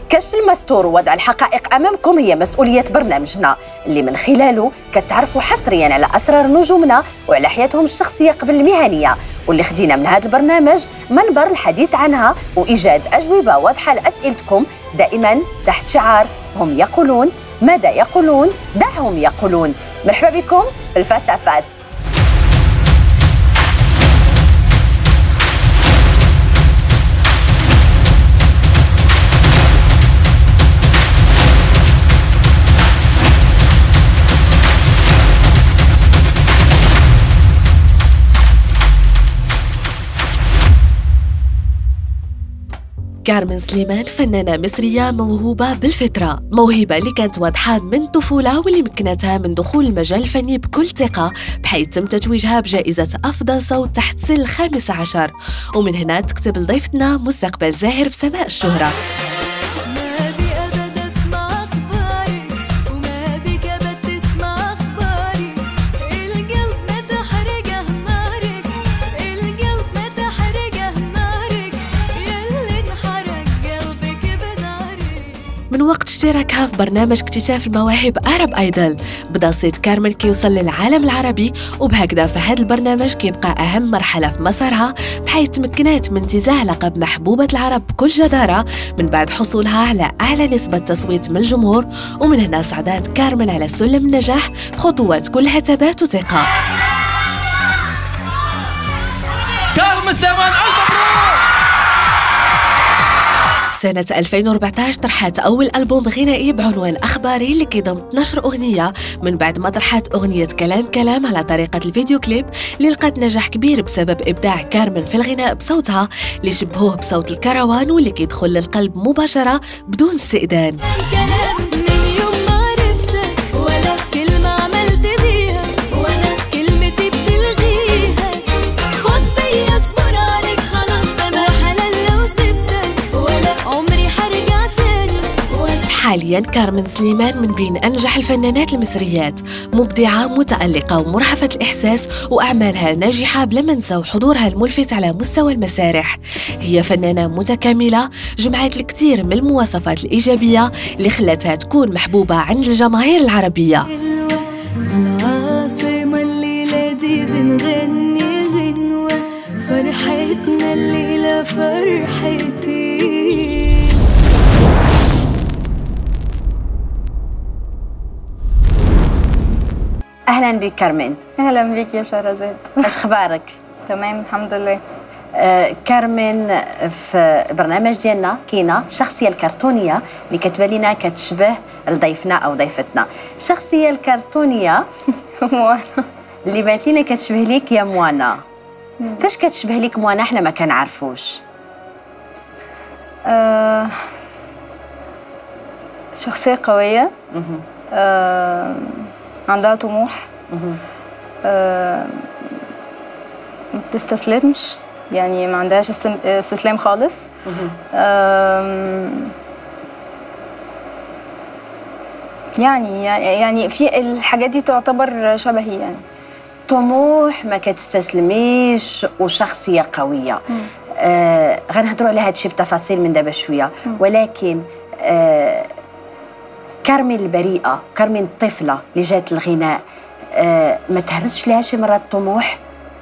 كشف المستور ووضع الحقائق امامكم هي مسؤوليه برنامجنا اللي من خلاله كتعرفوا حصريا على اسرار نجومنا وعلى حياتهم الشخصيه قبل المهنيه واللي خدينا من هذا البرنامج منبر الحديث عنها وايجاد اجوبه واضحه لاسئلتكم دائما تحت شعار هم يقولون ماذا يقولون دعهم يقولون مرحبا بكم في الفاس فاس كارمن سليمان فنانة مصرية موهوبة بالفطرة موهبة اللي كانت واضحة من الطفولة واللي مكنتها من دخول المجال الفني بكل ثقة بحيث تم تتويجها بجائزة أفضل صوت تحت سن الخامس عشر ومن هنا تكتب لضيفتنا مستقبل زاهر في سماء الشهرة من وقت اشتراكها في برنامج اكتشاف المواهب أرب ايدل بدا صيت كارمل كيوصل للعالم العربي وبهكذا فهذا البرنامج كيبقى أهم مرحلة في مسارها بحيث تمكنت من انتزاع لقب محبوبة العرب بكل جدارة من بعد حصولها على أعلى نسبة تصويت من الجمهور ومن هنا صعدت كارمن على سلم النجاح خطوات كلها ثبات وثقة كارمن سليمان ألف مبروك سنة 2014 طرحت أول ألبوم غنائي بعنوان أخباري اللي كيضم 12 أغنية من بعد ما طرحت أغنية كلام كلام على طريقة الفيديو كليب اللي لقات نجاح كبير بسبب إبداع كارمن في الغناء بصوتها اللي شبهوه بصوت الكروان واللي كيدخل للقلب مباشرة بدون استئذان كلام حاليا كارمن سليمان من بين أنجح الفنانات المصريات مبدعة متألقة ومرهفة الإحساس وأعمالها ناجحة بلا ما ننسى حضورها الملفت على مستوى المسارح هي فنانة متكاملة جمعت الكثير من المواصفات الإيجابية اللي خلتها تكون محبوبة عند الجماهير العربية العاصمة الليلة دي بنغني غنوة فرحتنا الليلة فرحتي اهلا بك كارمن اهلا بك يا شهرزاد ايش اخبارك تمام الحمد لله آه كارمن في برنامج ديالنا كاينه الشخصيه الكرتونيه اللي كتبان لنا كتشبه لضيفنا او ضيفتنا الشخصيه الكرتونيه موانا اللي بانت لنا كتشبه ليك يا موانا فاش كتشبه ليك موانا احنا ما كنعرفوش آه شخصيه قويه آه عندها طموح آه ما بتستسلمش يعني ما عندهاش استسلام خالص يعني يعني في الحاجات دي تعتبر شبهي يعني طموح ما كتستسلميش وشخصيه قويه آه غنهضروا على هذا الشيء بتفاصيل من دابا شويه ولكن آه كارمين البريئه كارمين الطفله اللي جات الغناء آه ما تهرسش لها شي مرات الطموح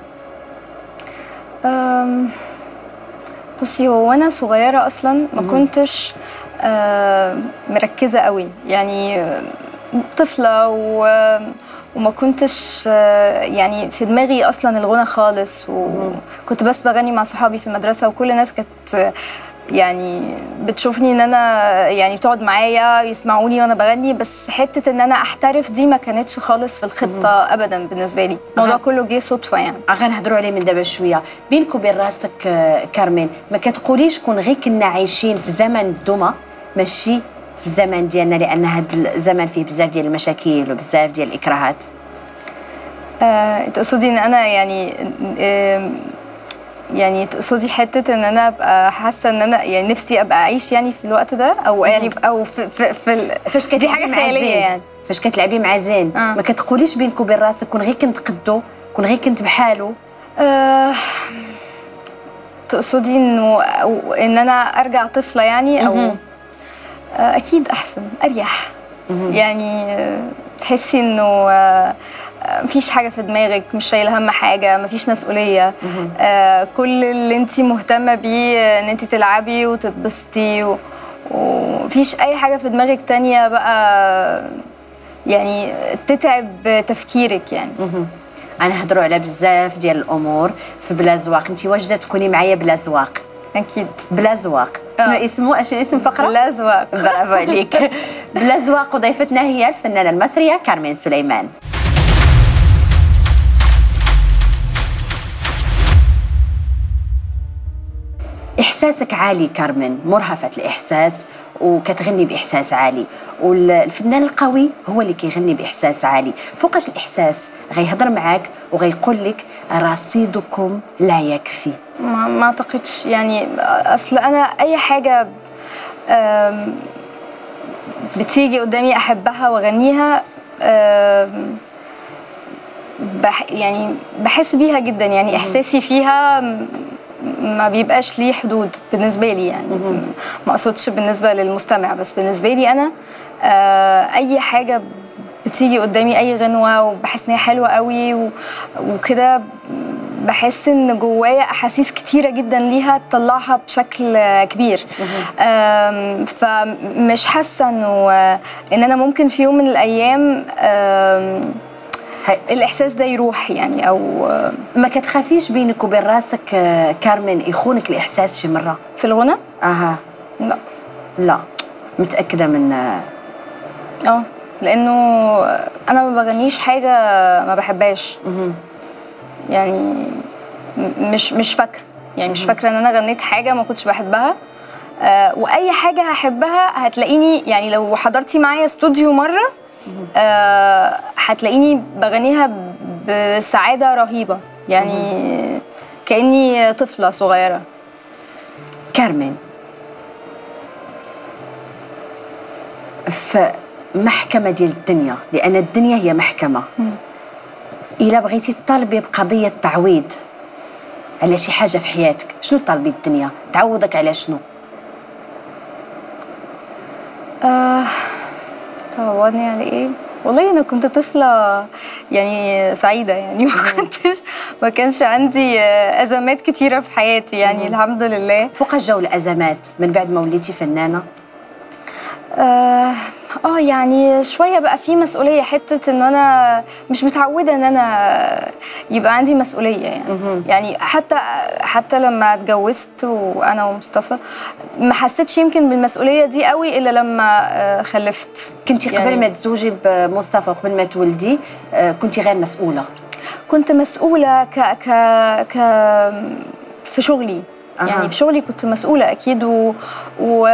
بصي هو وانا صغيره اصلا ما كنتش آه مركزه قوي يعني طفله و وما كنتش يعني في دماغي اصلا الغنى خالص وكنت بس بغني مع صحابي في المدرسه وكل الناس كانت يعني بتشوفني ان انا يعني بتقعد معايا يسمعوني وانا بغني بس حته ان انا احترف دي ما كانتش خالص في الخطه ابدا بالنسبه لي الموضوع كله جه صدفه يعني غنهضروا عليه من دابا شويه بينك وبين راسك كارمين ما كتقوليش كون غير كنا عايشين في زمن الدمى ماشي في الزمن ديالنا لان هذا الزمن فيه بزاف ديال المشاكل وبزاف ديال الاكراهات آه، تقصدي ان انا يعني آه يعني تقصدي حته ان انا ابقى حاسه ان انا يعني نفسي ابقى اعيش يعني في الوقت ده او يعني في او في في, في فاش دي حاجه خياليه يعني فاش كتلعبي مع زين آه. ما كتقوليش بينك وبين راسك كون غير كنت قدو كون غير كنت بحالو آه تقصدي انه ان انا ارجع طفله يعني او آه، اكيد احسن اريح يعني آه، تحسي انه آه، آه، مفيش حاجه في دماغك مش شايله هم حاجه مفيش مسؤوليه آه، كل اللي انت مهتمه بيه آه، ان انت تلعبي وتتبسطي و- ومفيش اي حاجه في دماغك تانية بقى يعني تتعب تفكيرك يعني انا هضروا على بزاف ديال الامور في بلا زواق انت واجده تكوني معايا بلا زواق اكيد بلا زواق شنو آه. اسمه شنو اسم الفقره لا زواق برافو عليك بلا زواق وضيفتنا هي الفنانه المصريه كارمين سليمان احساسك عالي كارمن مرهفه الاحساس وكتغني باحساس عالي والفنان القوي هو اللي كيغني باحساس عالي فوقاش الاحساس غيهضر معاك وغيقول لك رصيدكم لا يكفي ما, ما اعتقدش يعني اصل انا اي حاجه آم، بتيجي قدامي احبها واغنيها آم، بح يعني بحس بيها جدا يعني احساسي فيها م- ما بيبقاش ليه حدود بالنسبه لي يعني ما اقصدش بالنسبه للمستمع بس بالنسبه لي انا آه، اي حاجه بتيجي قدامي اي غنوه وبحس ان هي حلوه قوي و- وكده بحس ان جوايا احاسيس كتيره جدا ليها تطلعها بشكل كبير آم، فمش حاسه انه ان انا ممكن في يوم من الايام آم، هاي- الاحساس ده يروح يعني او ما كتخافيش بينك وبين راسك آه، كارمن يخونك الاحساس شي مره في الغنى اها لا لا متاكده من آه، اه لانه انا ما بغنيش حاجه ما بحبهاش يعني م- مش مش فاكره يعني مش فاكره ان انا غنيت حاجه ما كنتش بحبها آه واي حاجه هحبها هتلاقيني يعني لو حضرتي معايا استوديو مره آه هتلاقيني بغنيها بسعاده رهيبه يعني كاني طفله صغيره كارمن في محكمة ديال الدنيا لأن الدنيا هي محكمة إلا بغيتي تطالبي بقضية تعويض على شي حاجة في حياتك شنو طالبي الدنيا تعوضك على شنو آه تعوضني على ايه؟ والله انا كنت طفله يعني سعيده يعني ما كنتش ما كانش عندي آه، ازمات كتيره في حياتي يعني الحمد لله فوقاش جاو الأزمات من بعد ما وليتي فنانة اه آه، يعني شويه بقى في مسؤوليه حته ان انا مش متعوده ان انا يبقى عندي مسؤوليه يعني يعني حتى حتى لما اتجوزت وانا ومصطفى ما حسيتش يمكن بالمسؤوليه دي قوي الا لما آه، خلفت كنتي قبل يعني- ما تزوجي بمصطفى قبل ما تولدي آه، كنتي غير مسؤولة كنت مسؤولة ك ك ك في شغلي أها. يعني في شغلي كنت مسؤولة أكيد و, و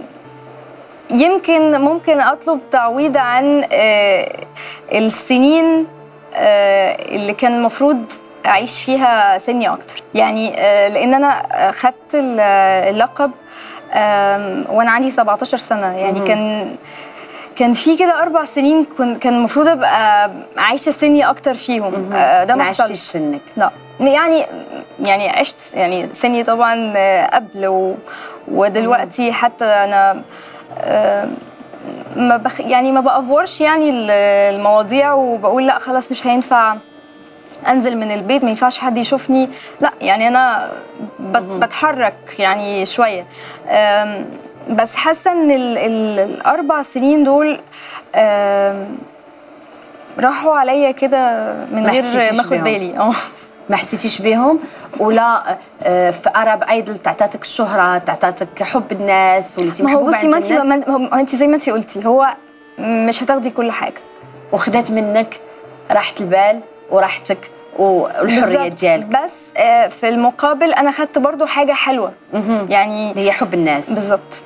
يمكن ممكن أطلب تعويض عن آه، السنين آه، اللي كان المفروض أعيش فيها سني أكتر يعني آه، لأن أنا آه، خدت ال- اللقب آم، وأنا عندي 17 سنة يعني كان كان في كده اربع سنين كن كان المفروض ابقى عايشه سني اكتر فيهم آه، ده ما ما عشتيش حصلش سنك لا يعني يعني عشت يعني سني طبعا آه، قبل و ودلوقتي حتى انا آه، ما بخ يعني ما بافورش يعني ال- المواضيع وبقول لا خلاص مش هينفع انزل من البيت ما ينفعش حد يشوفني لا يعني انا بت بتحرك يعني شويه أم، بس حاسه ان ال ال الاربع سنين دول أم، راحوا عليا كده من ما غير حسيتيش ما اخد بيهم. بالي اه ما حسيتيش بهم ولا آه، في ارب ايدل تعطاتك الشهره تعطاتك حب الناس وليتي ما هو محبوبه بصي عند ما انت الناس ما انت زي ما انت قلتي هو مش هتاخدي كل حاجه وخدات منك راحه البال وراحتك والحريه بالظبط. ديالك بس آه، في المقابل انا خدت برضو حاجه حلوه يعني اللي هي حب الناس بالظبط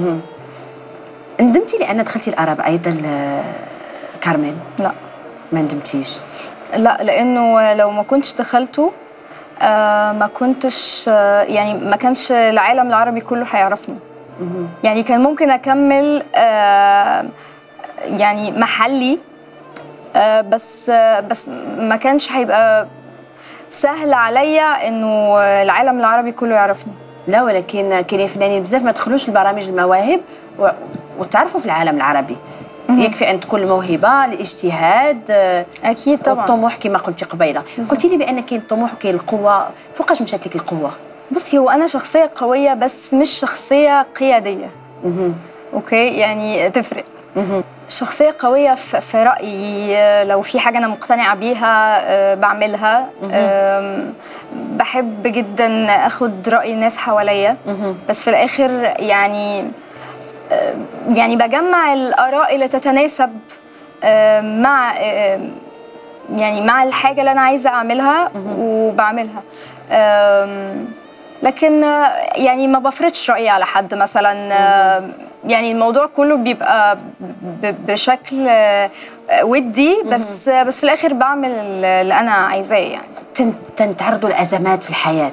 ندمتي لان دخلتي الارب ايدل آه، كارمن لا ما ندمتيش لا لانه لو ما كنتش دخلته آه ما كنتش آه يعني ما كانش العالم العربي كله هيعرفني يعني كان ممكن اكمل آه يعني محلي آه بس آه بس ما كانش هيبقى سهل عليا انه العالم العربي كله يعرفني لا ولكن كاينين فنانين بزاف ما دخلوش لبرامج المواهب و... وتعرفوا في العالم العربي يكفي ان تكون الموهبه الاجتهاد آه، اكيد طبعا والطموح كما قلتي قبيله قلتي لي بان كاين الطموح وكاين القوه فوقاش مشات لك القوه بصي هو انا شخصيه قويه بس مش شخصيه قياديه اوكي يعني تفرق شخصيه قويه في في رايي آه، لو في حاجه انا مقتنعه بيها آه، بعملها آم، بحب جدا اخد راي الناس حواليا بس في الاخر يعني آه، يعني بجمع الاراء اللي تتناسب آه، مع آه، يعني مع الحاجه اللي انا عايزه اعملها وبعملها آم، لكن آه، يعني ما بفرضش رايي على حد مثلا آه، يعني الموضوع كله بيبقى ب- بشكل آه، ودي بس آه، بس في الاخر بعمل اللي انا عايزاه يعني تن- تنتعرضوا الازمات في الحياه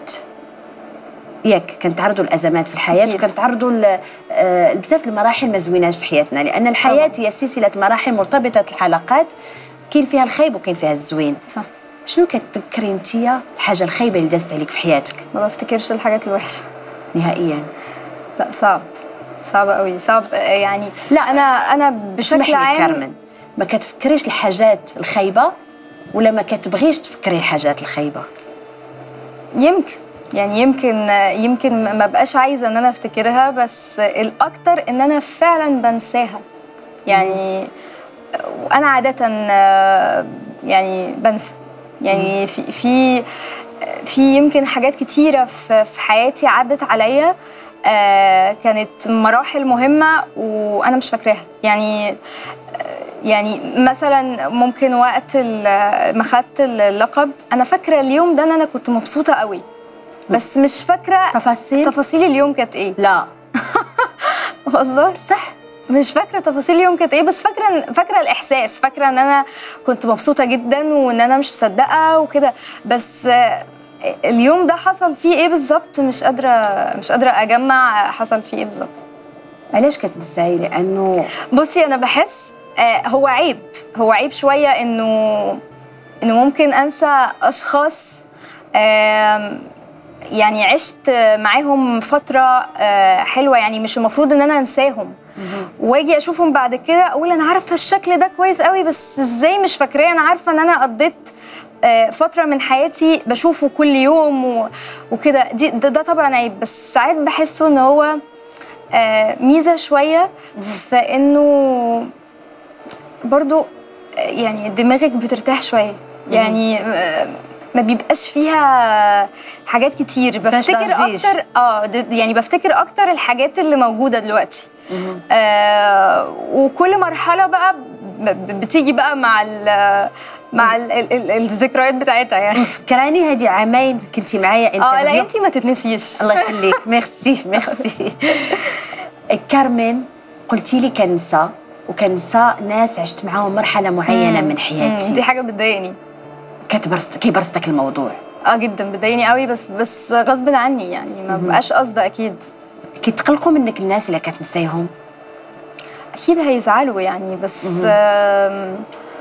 ياك كنتعرضوا الازمات في الحياه أكيد. وكنتعرضوا ل- آه، بزاف المراحل ما زويناش في حياتنا لان الحياه طبعاً. هي سلسله مراحل مرتبطه الحلقات كاين فيها الخيب وكاين فيها الزوين صح شنو كتذكري انت الحاجه الخايبه اللي دازت عليك في حياتك ما بفتكرش الحاجات الوحشه نهائيا لا صعب صعب قوي صعب آه، يعني لا، انا انا اسمح بشكل لي عام كارمن ما كتفكريش الحاجات الخايبه ولا ما كتبغيش تفكري الحاجات الخايبه يمكن يعني يمكن يمكن ما بقاش عايزه ان انا افتكرها بس الاكتر ان انا فعلا بنساها يعني وانا عاده آه، يعني بنسى يعني في في في يمكن حاجات كتيره في في حياتي عدت عليا آه، كانت مراحل مهمه وانا مش فاكراها يعني يعني مثلا ممكن وقت ال- ما خدت اللقب انا فاكره اليوم ده ان انا كنت مبسوطه قوي بس مش فاكره تفاصيل تفاصيل اليوم كانت ايه لا والله صح مش فاكره تفاصيل اليوم كانت ايه بس فاكره فاكره الاحساس فاكره ان انا كنت مبسوطه جدا وان انا مش مصدقه وكده بس آه، اليوم ده حصل فيه ايه بالظبط مش قادره مش قادره اجمع حصل فيه ايه بالظبط علاش كتنساي لانه بصي انا بحس آه، هو عيب هو عيب شويه انه انه ممكن انسى اشخاص آم، يعني عشت معاهم فتره آه، حلوه يعني مش المفروض ان انا انساهم واجي اشوفهم بعد كده اقول انا عارفه الشكل ده كويس قوي بس ازاي مش فاكراه انا عارفه ان انا قضيت آه، فتره من حياتي بشوفه كل يوم و- وكده دي ده, ده طبعا عيب بس ساعات بحسه ان هو آه، ميزه شويه في انه برضو آه، يعني دماغك بترتاح شويه يعني آه، ما بيبقاش فيها حاجات كتير فيهاش بفتكر ضجيج. اكتر اه د- يعني بفتكر اكتر الحاجات اللي موجوده دلوقتي آه وكل مرحله بقى ب- ب- بتيجي بقى مع ال مع ال ال ال الذكريات بتاعتها يعني فكراني هذه عامين كنتي معايا انت اه لا انتي ما تتنسيش الله يخليك ميرسي ميرسي كارمن قلتي لي كنسى وكنسى ناس عشت معاهم مرحله معينه من مم، دي حياتي حاجه بتضايقني كتبرست كيبرستك الموضوع اه جدا بتضايقني قوي بس بس غصب عني يعني ما بقاش قصده اكيد كيتقلقوا منك الناس اللي كتنسيهم اكيد هيزعلوا يعني بس آم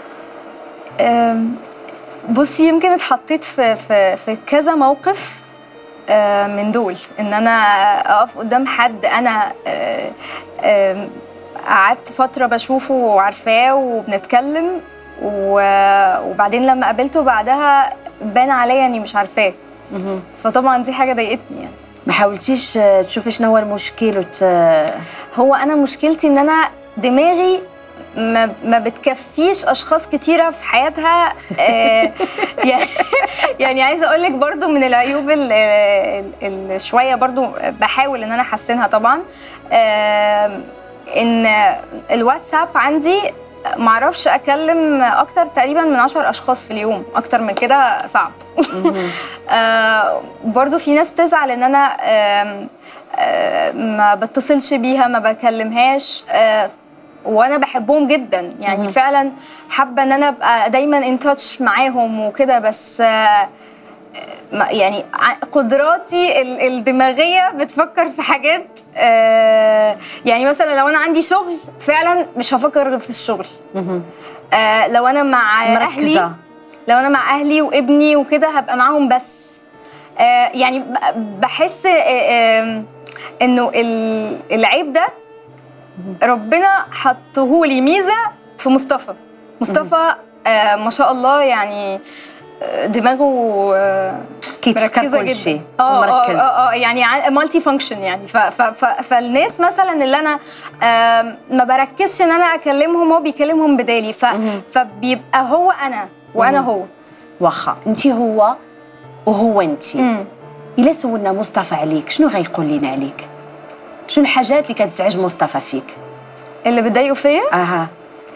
آم بصي يمكن اتحطيت في في في كذا موقف آه، من دول ان انا اقف قدام حد انا آه، آم، قعدت فتره بشوفه وعارفاه وبنتكلم و- وبعدين لما قابلته بعدها بان عليا اني مش عارفاه فطبعا دي حاجه ضايقتني يعني ما حاولتيش آه، تشوفي شنو هو المشكل وت... هو انا مشكلتي ان انا دماغي ما, ما بتكفيش اشخاص كتيره في حياتها آه يعني يعني عايزه اقول لك برضو من العيوب ال- ال- ال- شويه برضو بحاول ان انا احسنها طبعا آه ان الواتساب عندي معرفش اكلم اكتر تقريبا من عشر اشخاص في اليوم اكتر من كده صعب آه برضو في ناس بتزعل ان انا آم، آه ما بتصلش بيها ما بكلمهاش آه وانا بحبهم جدا يعني فعلا حابه ان انا ابقى دايما ان تاتش معاهم وكده بس آه ما- يعني ع- قدراتي ال- الدماغيه بتفكر في حاجات آه يعني مثلا لو انا عندي شغل فعلا مش هفكر غير في الشغل آه لو انا مع اهلي مركزة. لو انا مع اهلي وابني وكده هبقى معاهم بس آه يعني ب- بحس آه، آه، انه ال- العيب ده ربنا حطهولي ميزه في مصطفى مصطفى آه ما شاء الله يعني آه، دماغه آه، كيتفكر مركزة كل جداً. شيء اه ومركز اه اه يعني مالتي فانكشن يعني ف ف ف فالناس مثلا اللي انا آم، ما بركزش ان انا اكلمهم هو بيكلمهم بدالي ف فبيبقى هو انا وانا هو واخا انت هو وهو انت مم. الا سولنا مصطفى عليك شنو غيقول لنا عليك شنو الحاجات اللي كتزعج مصطفى فيك اللي بتضايقوا فيا اها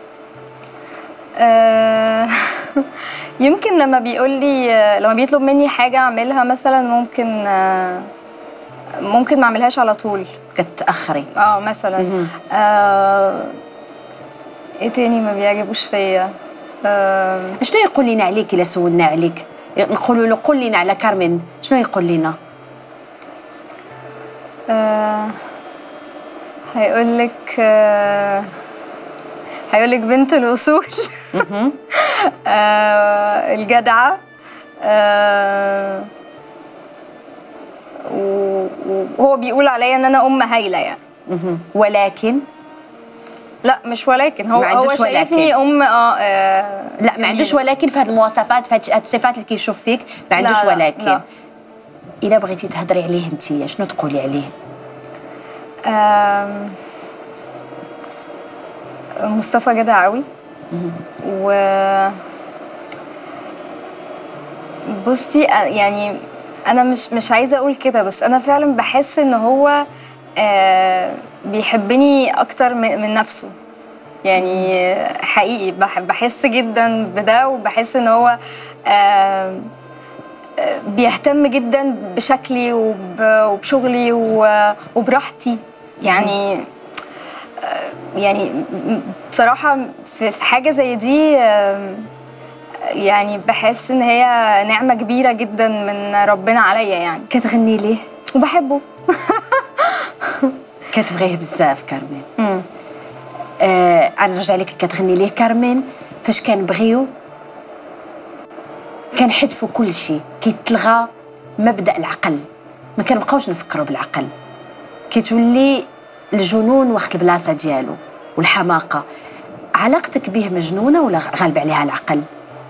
آه، يمكن لما بيقول لي لما بيطلب مني حاجه اعملها مثلا ممكن آه، ممكن ما اعملهاش على طول كتاخري اه مثلا آه، ايه تاني ما بيعجبوش فيا آه، شنو يقول لنا عليك الا سولنا عليك نقولوا له قول لنا على كارمن شنو يقول لنا آه، هيقول لك آه، هيقول لك بنت الاصول آه، الجدعه آه، و- وهو بيقول عليا ان انا ام هايله يعني مهم. ولكن لا مش ولكن هو ما هو عندوش شايفني ام اه آه، لا ما عندوش جميلة. ولكن في هذه المواصفات في هاد الصفات اللي كيشوف فيك ما عندوش لا، ولكن لا. الا بغيتي تهضري عليه انت شنو تقولي عليه آم، مصطفى جدع قوي و بصي أ- يعني انا مش مش عايزه اقول كده بس انا فعلا بحس ان هو آه، بيحبني اكتر من من نفسه يعني حقيقي بح- بحس جدا بده وبحس ان هو آه، آه، بيهتم جدا بشكلي وب- وبشغلي و- وبراحتي يعني آه، يعني م- بصراحة في في حاجة زي دي آم، يعني بحس ان هي نعمة كبيرة جدا من ربنا عليا يعني كتغني ليه وبحبه كتبغيه بزاف كارمين مم. آه انا نرجع لك كتغني ليه كارمين فاش كنبغيو كنحذفوا كل شيء كيتلغى مبدا العقل ما كنبقاوش نفكروا بالعقل كتولي الجنون واخد البلاصه ديالو والحماقه علاقتك به مجنونه ولا غالب عليها العقل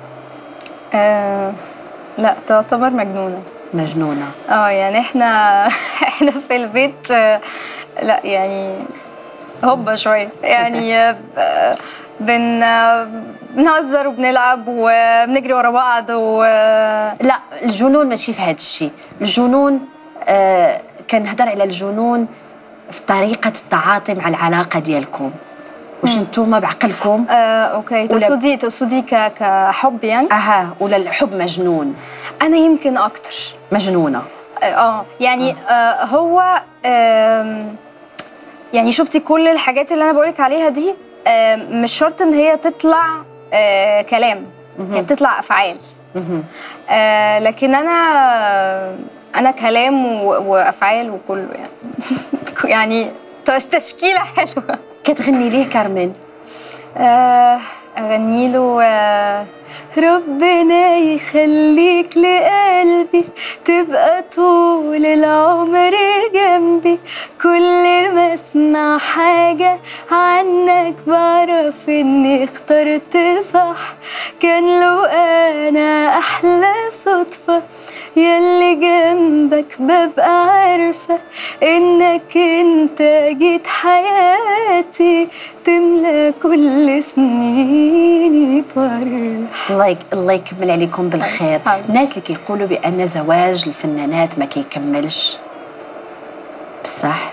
آه لا تعتبر مجنونة مجنونه اه يعني احنا احنا في البيت آه، لا يعني هوبا شوية يعني آه، بن آه، بنهزر وبنلعب وبنجري ورا بعض و لا الجنون ماشي في هذا الشيء الجنون آه كنهضر على الجنون في طريقه التعاطي مع العلاقه ديالكم واش نتوما بعقلكم آه، اوكي ولا- تقصدي تقصدي ك- كحب يعني اها ولا الحب مجنون انا يمكن اكتر مجنونه اه يعني آه هو آم، يعني شفتي كل الحاجات اللي انا بقولك عليها دي آم، مش شرط ان هي تطلع آه كلام هي بتطلع افعال مهم. آه لكن انا انا كلام و- وافعال وكله يعني يعني تش- تشكيله حلوه كتغني ليه كارمن آه، اغني له آه، ربنا يخليك لقلبي تبقى طول العمر جنبي كل ما اسمع حاجة عنك بعرف اني اخترت صح كان لو انا احلى صدفة يلي جنبك ببقى عارفة انك انت جيت حياتي تملى كل سنيني فرح الله يك... الله يكمل عليكم بالخير حبيبي. الناس اللي كيقولوا بان زواج الفنانات ما كيكملش بصح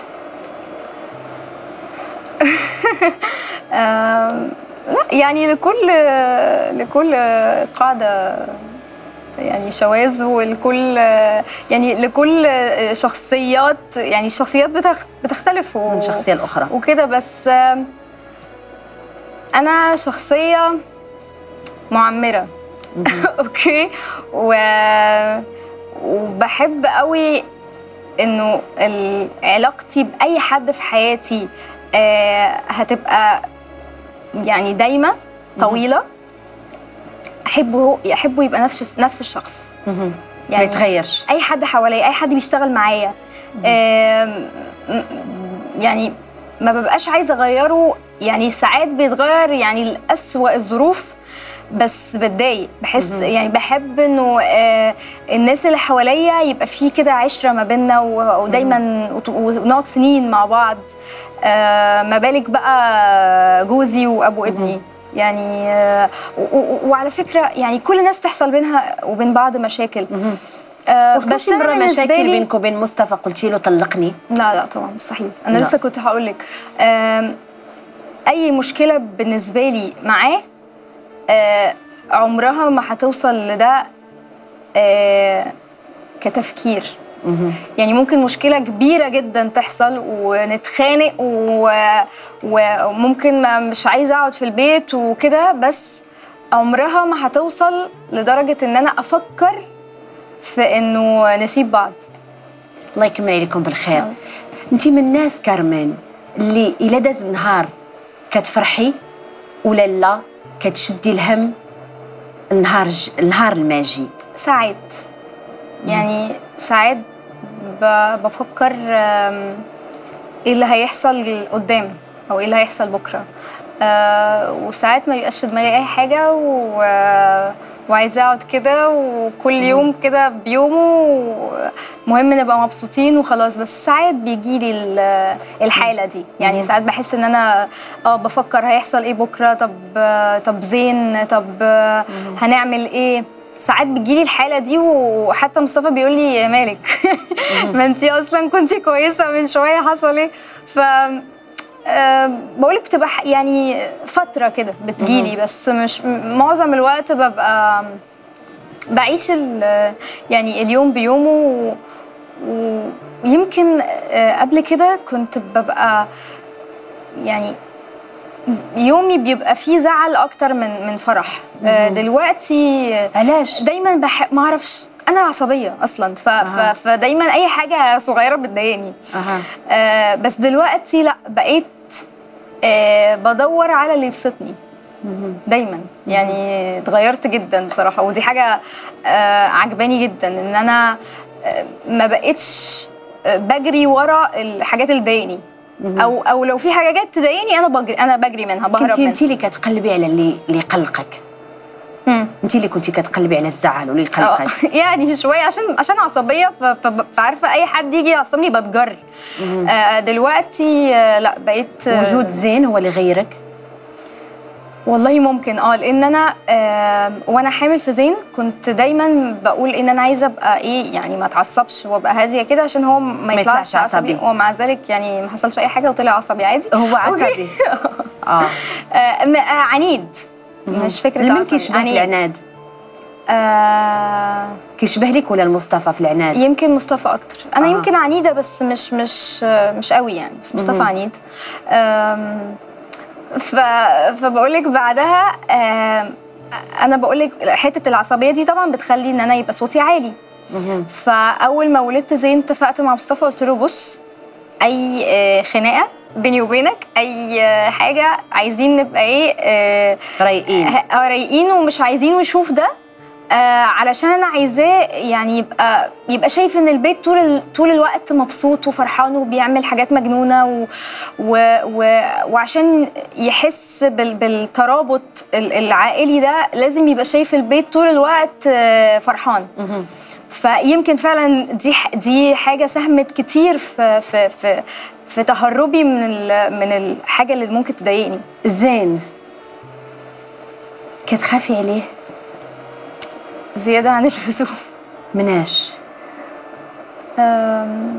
آم، لا يعني لكل لكل قاعدة يعني شواذ ولكل يعني لكل شخصيات يعني الشخصيات بتخ- بتختلف و- من شخصيه لاخرى وكده بس آم، انا شخصيه معمره اوكي و... وبحب قوي انه ال- علاقتي باي حد في حياتي آه، هتبقى يعني دايمه طويله احبه احبه يبقى نفس نفس الشخص مهم. ما يعني يتغيرش اي حد حواليا اي حد بيشتغل معايا آم، م- يعني ما ببقاش عايزه اغيره يعني ساعات بيتغير يعني لأسوأ الظروف بس بتضايق بحس يعني بحب انه آه الناس اللي حواليا يبقى في كده عشره ما بيننا و- ودايما وت- ونقعد سنين مع بعض آه ما بالك بقى جوزي وابو ابني يعني آه و- و- وعلى فكره يعني كل الناس تحصل بينها وبين بعض مشاكل آه وصلتي أنا مره بالنسبة مشاكل لي- بينك وبين مصطفى قلتي له طلقني لا لا طبعا مستحيل انا لا. لسه كنت هقول لك اي مشكله بالنسبه لي معاه آه، عمرها ما هتوصل لده آه، كتفكير يعني ممكن مشكلة كبيرة جدا تحصل ونتخانق و... وممكن ما مش عايزة أقعد في البيت وكده بس عمرها ما هتوصل لدرجة إن أنا أفكر في إنه نسيب بعض الله يكمل عليكم بالخير انت من الناس كارمين اللي الا داز نهار كتفرحي ولا لا كتشدي الهم النهار ج... النهار الماجي ساعات يعني ساعات ب- بفكر آم، ايه اللي هيحصل قدام او ايه اللي هيحصل بكره آه، وساعات ما بيبقاش في دماغي اي حاجه و... وعايزه اقعد كده وكل يوم كده بيومه مهم نبقى مبسوطين وخلاص بس ساعات بيجي لي الحاله دي يعني ساعات بحس ان انا اه بفكر هيحصل ايه بكره طب طب زين طب هنعمل ايه ساعات بتجيلي الحاله دي وحتى مصطفى بيقول لي مالك ما انتي اصلا كنتي كويسه من شويه حصل ايه ف أه بقولك بتبقى ح- يعني فتره كده بتجيلي بس مش م- معظم الوقت ببقى بعيش ال- يعني اليوم بيومه و- و- ويمكن آه، قبل كده كنت ببقى يعني يومي بيبقى فيه زعل اكتر من من فرح آه، دلوقتي علاش دايما بح... ما اعرفش انا عصبيه اصلا ف... أها. ف... فدايما اي حاجه صغيره بتضايقني اها آه بس دلوقتي لا بقيت آه بدور على اللي يبسطني دايما يعني اتغيرت جدا بصراحه ودي حاجه آه عجباني جدا ان انا آه ما بقتش آه بجري ورا الحاجات اللي تضايقني او او لو في حاجات تضايقني انا بجري انا بجري منها بهرب كنتي منها انت اللي كتقلبي على اللي اللي يقلقك مم. انت اللي كنتي كتقلبي على الزعل واللي آه، يقلقك يعني شويه عشان عشان عصبيه ف- ف- فعارفه اي حد يجي يعصبني بتجر آه دلوقتي آه لا بقيت آه، وجود زين هو اللي غيرك والله ممكن اه لان انا آه وانا حامل في زين كنت دايما بقول ان انا عايزه ابقى ايه يعني ما اتعصبش وابقى هاديه كده عشان هو ما ما يطلعش يطلعش عصبي عصبي. ومع ذلك يعني ما حصلش اي حاجه وطلع عصبي عادي هو أوكي. عصبي اه آه م- آه عنيد مش فكره لمن عصبي كيشبه في العناد آه كيشبه لك ولا المصطفى في العناد يمكن مصطفى اكتر انا آه. يمكن عنيده بس مش مش مش قوي يعني بس مصطفى عنيد أم، ف فبقول لك بعدها أم، انا بقول لك حته العصبيه دي طبعا بتخلي ان انا يبقى صوتي عالي فاول ما ولدت زين اتفقت مع مصطفى قلت له بص اي آه، خناقه بيني وبينك اي آه، حاجه عايزين نبقى ايه آه، رايقين ه- اه رايقين ومش عايزينه يشوف ده آه علشان انا عايزاه يعني يبقى يبقى شايف ان البيت طول ال... طول الوقت مبسوط وفرحان وبيعمل حاجات مجنونه و... و... و... وعشان يحس بال... بالترابط ال- العائلي ده لازم يبقى شايف البيت طول الوقت آه فرحان فيمكن فعلا دي ح- دي حاجه ساهمت كتير في في في في تهربي من ال... من الحاجه اللي ممكن تضايقني زين كتخافي عليه زياده عن اللزوم مناش أم،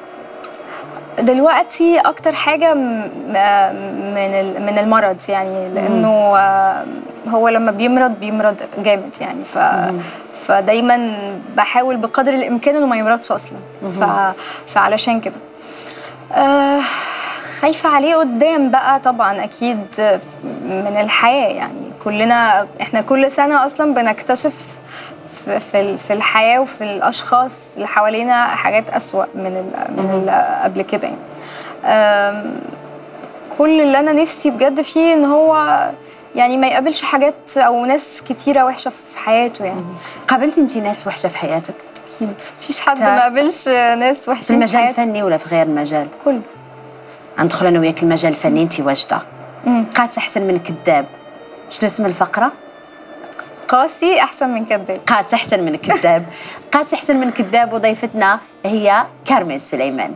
دلوقتي اكتر حاجه م- م- من ال- من المرض يعني لانه آم، هو لما بيمرض بيمرض جامد يعني ف فدايما بحاول بقدر الامكان انه ما يمرضش اصلا ف فعلشان كده آه، خايفه عليه قدام بقى طبعا اكيد من الحياه يعني كلنا احنا كل سنه اصلا بنكتشف في في ال- في الحياه وفي الاشخاص اللي حوالينا حاجات اسوأ من ال من ال قبل كده يعني أم، كل اللي انا نفسي بجد فيه ان هو يعني ما يقابلش حاجات او ناس كتيره وحشه في حياته يعني قابلتي انت ناس وحشه في حياتك اكيد مفيش حد تا- ما قابلش ناس وحشين في المجال حياته. الفني ولا في غير المجال كله ندخل انا وياك المجال الفني انت واجده قاس احسن من كذاب شنو اسم الفقره قاسي احسن من كذاب قاس احسن من كذاب قاس احسن من كذاب وضيفتنا هي كارمن سليمان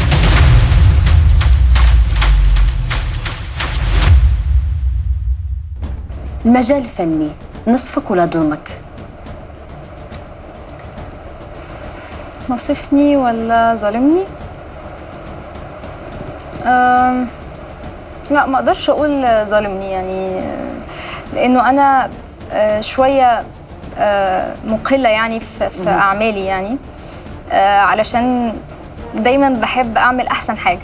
المجال الفني نصفك ولا ظلمك نصفني ولا ظالمني أم، لا ما اقدرش اقول ظالمني يعني لانه انا آه، شويه آه، مقله يعني في, في اعمالي يعني آه، علشان دايما بحب اعمل احسن حاجه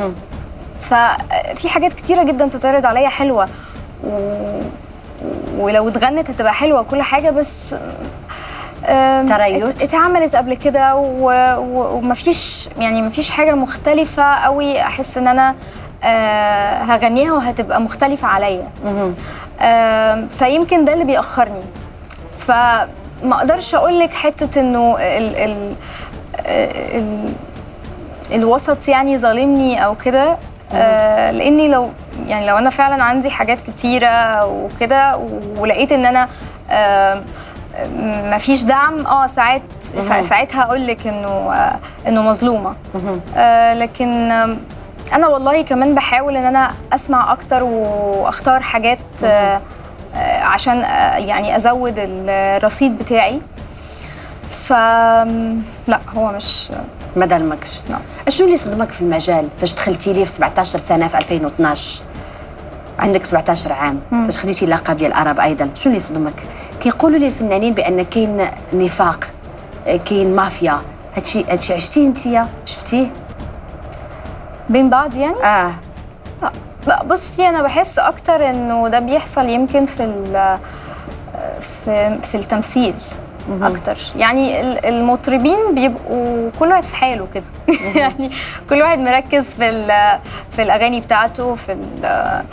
ففي حاجات كتيره جدا تتعرض عليا حلوه و... ولو اتغنت هتبقى حلوه وكل حاجه بس آم، تريث؟ ات- اتعملت قبل كده و- و- ومفيش يعني مفيش حاجه مختلفه قوي احس ان انا آه، هغنيها وهتبقى مختلفه عليا آم، فيمكن ده اللي بيأخرني فما اقدرش اقول لك حته انه ال ال ال الوسط يعني ظالمني او كده آه لاني لو يعني لو انا فعلا عندي حاجات كتيره وكده ولقيت ان انا آه مفيش دعم اه ساعات سا- ساعتها اقول لك انه آه انه مظلومه آه لكن آم، انا والله كمان بحاول ان انا اسمع اكتر واختار حاجات آه آه، عشان آه، يعني ازود الرصيد بتاعي ف لا هو مش ما ظلمكش نعم. شنو اللي صدمك في المجال فاش دخلتي لي في 17 سنه في 2012 عندك 17 عام فاش خديتي اللقب ديال العرب ايضا شنو اللي صدمك كيقولوا لي الفنانين بان كاين نفاق كاين مافيا هادشي هادشي عشتيه انت شفتيه بين بعض يعني اه لا، بصي انا بحس اكتر انه ده بيحصل يمكن في ال- في في التمثيل اكتر يعني ال- المطربين بيبقوا كل واحد في حاله كده يعني كل واحد مركز في ال- في الاغاني بتاعته في ال-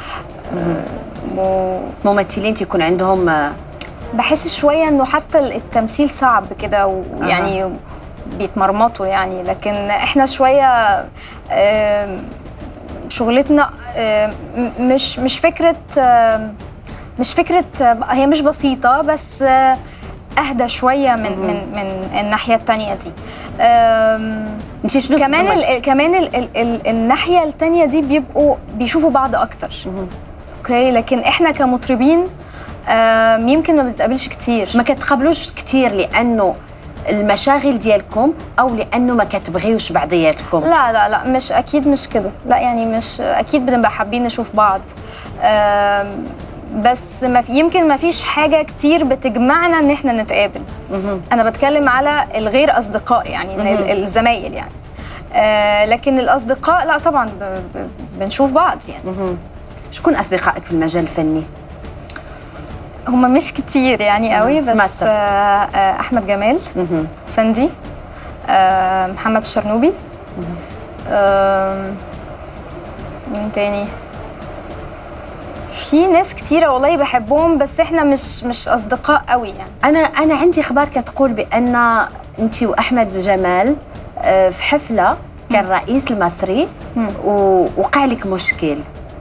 و- ممثلين تيكون عندهم آه، بحس شويه انه حتى التمثيل صعب كده ويعني بيتمرمطوا يعني لكن احنا شويه آم، شغلتنا آم، م- مش مش فكره آم، مش فكره آه، هي مش بسيطه بس آه، اهدى شويه من من من الناحيه التانية دي آم، انت شنو كمان صدمك؟ ال كمان ال ال ال الناحيه التانية دي بيبقوا بيشوفوا بعض اكتر اوكي لكن احنا كمطربين آم، يمكن ما بنتقابلش كتير ما كتقابلوش كثير لانه المشاغل ديالكم او لانه ما كتبغيوش بعضياتكم لا لا لا مش اكيد مش كده لا يعني مش اكيد بنبقى حابين نشوف بعض آم، بس ما في يمكن ما فيش حاجه كتير بتجمعنا ان احنا نتقابل انا بتكلم على الغير اصدقاء يعني ال- الزمايل يعني آه لكن الاصدقاء لا طبعا ب- ب- بنشوف بعض يعني شكون اصدقائك في المجال الفني هم مش كتير يعني قوي بس مثل. آه آه احمد جمال ساندي آه محمد الشرنوبي آم، مين تاني في ناس كتيرة والله بحبهم بس احنا مش مش اصدقاء قوي يعني انا انا عندي اخبار كتقول بان انت واحمد جمال آه، في حفله كان الرئيس المصري ووقع لك مشكل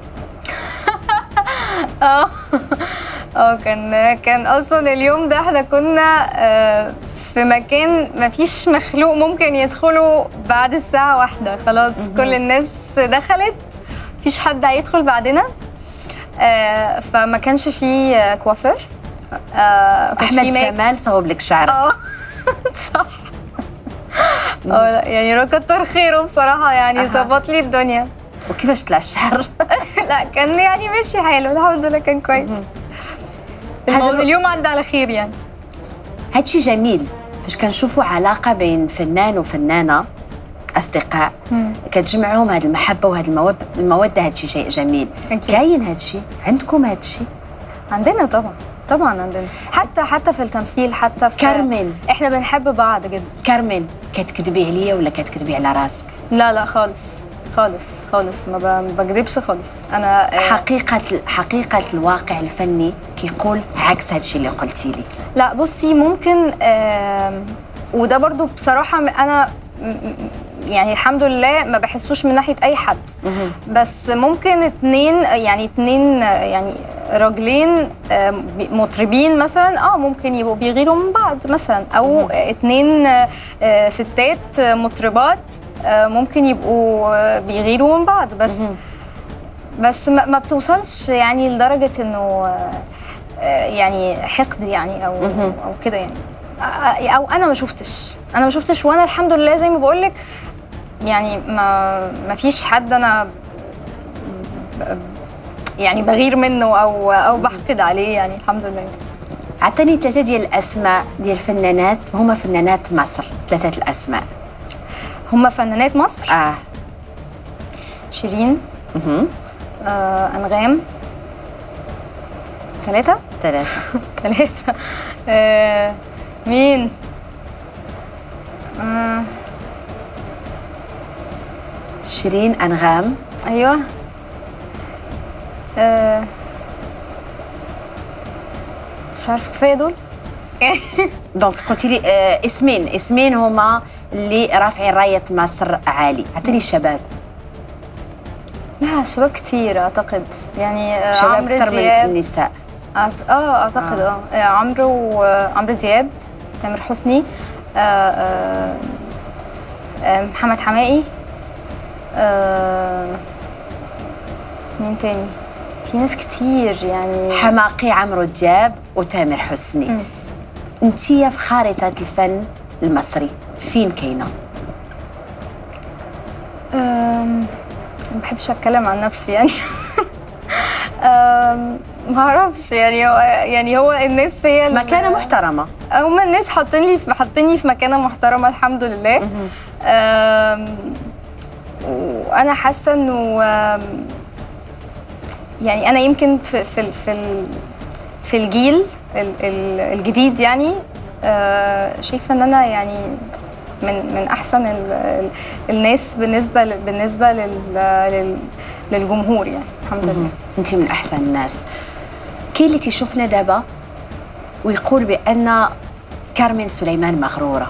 اه كان كان اصلا اليوم ده احنا كنا آه، في مكان ما فيش مخلوق ممكن يدخله بعد الساعة واحدة خلاص كل الناس دخلت مفيش حد هيدخل بعدنا آه، فما كانش فيه آه، كوافير آه، ما كانش احمد فيه ميك- جمال صوب لك شعرك اه صح اه لا، يعني كتر خيره بصراحة يعني أها. ظبط لي الدنيا وكيفاش طلع الشعر لا كان يعني ماشي حاله الحمد لله كان كويس الموضوع- هذا- اليوم عدى على خير يعني هادشي جميل فاش كنشوفوا علاقه بين فنان وفنانه اصدقاء كتجمعهم هذه المحبه وهذه الموده الموده هادشي شيء جميل أكيد. كاين هادشي عندكم هادشي عندنا طبعا طبعا عندنا حتى حتى في التمثيل حتى في كارمن. احنا بنحب بعض جدا كارمن كتكذبي عليا ولا كتكذبي على راسك لا لا خالص خالص خالص ما ب- ما بكذبش خالص انا آه، حقيقه حقيقه الواقع الفني كيقول عكس هادشي اللي قلتي لي لا بصي ممكن آم، وده برضو بصراحة م- أنا م- م- يعني الحمد لله ما بحسوش من ناحيه اي حد بس ممكن اتنين يعني اتنين آه، يعني راجلين آه، بي- مطربين مثلا اه ممكن يبقوا بيغيروا من بعض مثلا او اتنين آه، آه، ستات آه، مطربات آه، ممكن يبقوا آه، بيغيروا من بعض بس بس ما ما بتوصلش يعني لدرجه انه آه، آه، يعني حقد يعني او او كده يعني آه، او انا ما شفتش انا ما شفتش وانا الحمد لله زي ما بقول لك يعني ما ما فيش حد انا ب- يعني بغير منه او او بحقد عليه يعني الحمد لله عطيني ثلاثه ديال الاسماء ديال فنانات هما فنانات مصر ثلاثه الاسماء هم فنانات مصر اه شيرين مهم. آه انغام ثلاثه ثلاثه ثلاثة آه مين؟ آه شيرين انغام أيوة آه مش عارفة كفاية دول دونك قلتي لي آه اسمين اسمين هما اللي رافعين رايه مصر عالي عطيني الشباب لا شباب كتير أعتقد يعني آه، شباب عمرو اكثر من دياب النساء أعت- اه اعتقد اه, آه. عمرو وعمرو دياب تامر حسني آه آه آه محمد حماقي آه مين تاني في ناس كتير يعني حماقي عمرو دياب وتامر حسني مم. انتيا في خارطه الفن المصري فين كاينه آم، ما بحبش اتكلم عن نفسي يعني آم، ما اعرفش يعني هو يعني هو الناس هي ال- مكانه محترمه هم الناس حاطين لي في حاطيني في مكانه محترمه الحمد لله آم، وانا حاسه انه آم، يعني انا يمكن في في ال- في ال- في الجيل ال- ال- الجديد يعني آه، شايفه ان انا يعني من من احسن ال- ال- الناس بالنسبه ل- بالنسبه لل- لل- للجمهور يعني الحمد لله انت من احسن الناس كاين اللي تيشوفنا دابا ويقول بان كارمن سليمان مغروره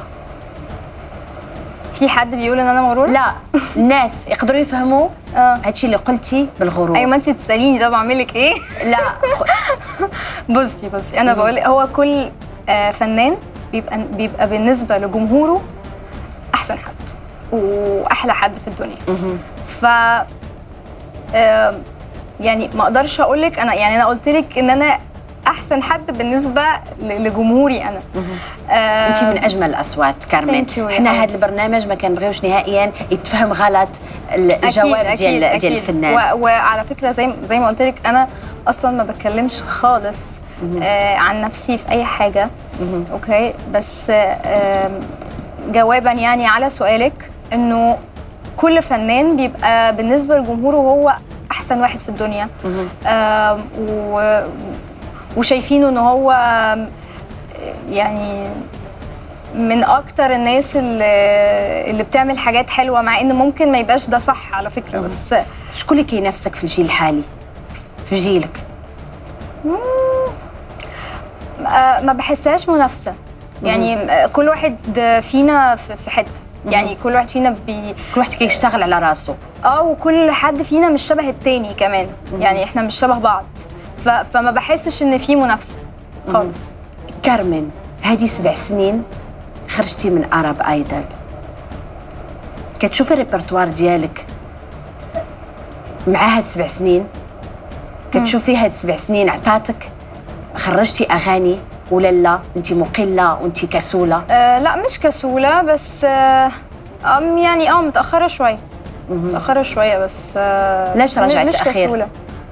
في حد بيقول ان انا مغروره لا الناس يقدروا يفهموا اه هادشي اللي قلتي بالغرور ايوه ما انت بتساليني طب اعمل لك ايه لا بصي بصي انا بقول هو كل آه، فنان بيبقى بيبقى بالنسبه لجمهوره احسن حد واحلى حد في الدنيا ف آه، يعني ما اقدرش اقول لك انا يعني انا قلت لك ان انا احسن حد بالنسبه ل- لجمهوري انا آه، انت من اجمل الاصوات كارمن Thank you يا حنا هذا حبيبتي. البرنامج ما كنبغيوش نهائيا يتفهم غلط الجواب ديال ديال الفنان و- وعلى فكره زي زي ما قلت لك انا اصلا ما بتكلمش خالص آه عن نفسي في اي حاجه اوكي بس آه جوابا يعني على سؤالك انه كل فنان بيبقى بالنسبه لجمهوره هو احسن واحد في الدنيا آه و وشايفينه ان هو آم، يعني من اكتر الناس اللي, اللي بتعمل حاجات حلوه مع ان ممكن ما يبقاش ده صح على فكره بس شكون اللي كينافسك في الجيل الحالي في جيلك آه، ما بحسهاش منافسه يعني آه، كل واحد فينا في في حته يعني كل واحد فينا بي كل واحد كيشتغل على راسه اه وكل حد فينا مش شبه التاني كمان يعني احنا مش شبه بعض ف... فما بحسش ان في منافسه خالص كارمن هذه سبع سنين خرجتي من ارب ايدل كتشوفي الريpertoire ديالك مع هاد سبع سنين كتشوفي هاد سبع سنين عطاتك خرجتي اغاني ولا لا انت مقله وانت كسوله آه لا مش كسولة بس آه أم يعني اه متأخرة شوية متأخرة شوية بس آه ليش مش- رجعت مش تأخير؟ كسولة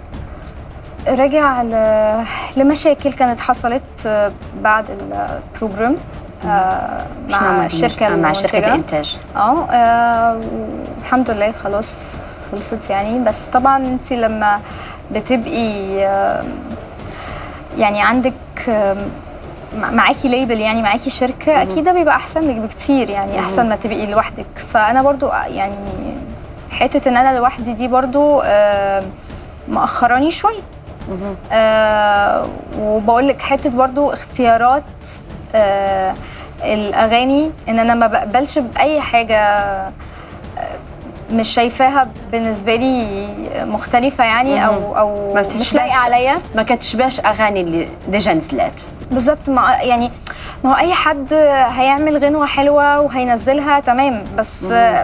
رجع ل... لمشاكل كانت حصلت آه، بعد البروجرام آه شنو مع هما الشركة مع شركه المنتجة. الانتاج اه آه، والحمد لله خلاص خلصت يعني بس طبعا انت لما بتبقي آه، يعني عندك آه، مع- معاكي ليبل يعني معاكي شركه اكيد ده بيبقى احسن لك بكتير يعني احسن ما تبقي لوحدك فانا برضو يعني حته ان انا لوحدي دي برضو آه، مأخراني شويه آه وبقول لك حته برضو اختيارات آه الاغاني ان انا ما بقبلش باي حاجه مش شايفاها بالنسبه لي مختلفه يعني او او ما مش بتشبهش- لايقه عليا ما كتشبهش اغاني اللي ديجا نزلات بالظبط مع يعني ما هو اي حد هيعمل غنوه حلوه وهينزلها تمام بس